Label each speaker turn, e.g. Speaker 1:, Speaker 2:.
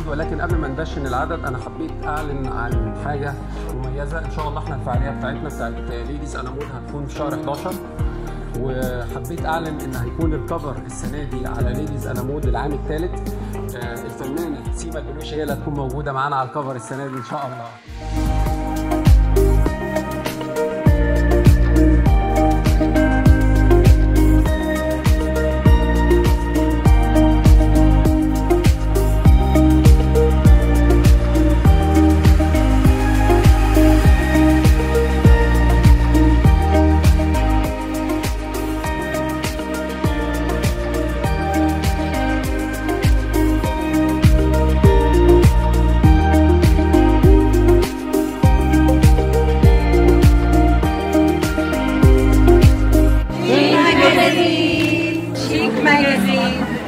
Speaker 1: ولكن قبل ما ندشن العدد انا حبيت اعلن عن حاجه مميزه ان شاء الله احنا الفعاليه بتاعتنا بتاعت ليديز انامود هتكون في شهر 11 وحبيت اعلن ان هيكون الكفر السنه دي على ليديز انامود العام الثالث الفنانه سيما البلوشي هي اللي هتكون موجوده معانا على الكفر السنه دي ان شاء الله
Speaker 2: Chic Magazine.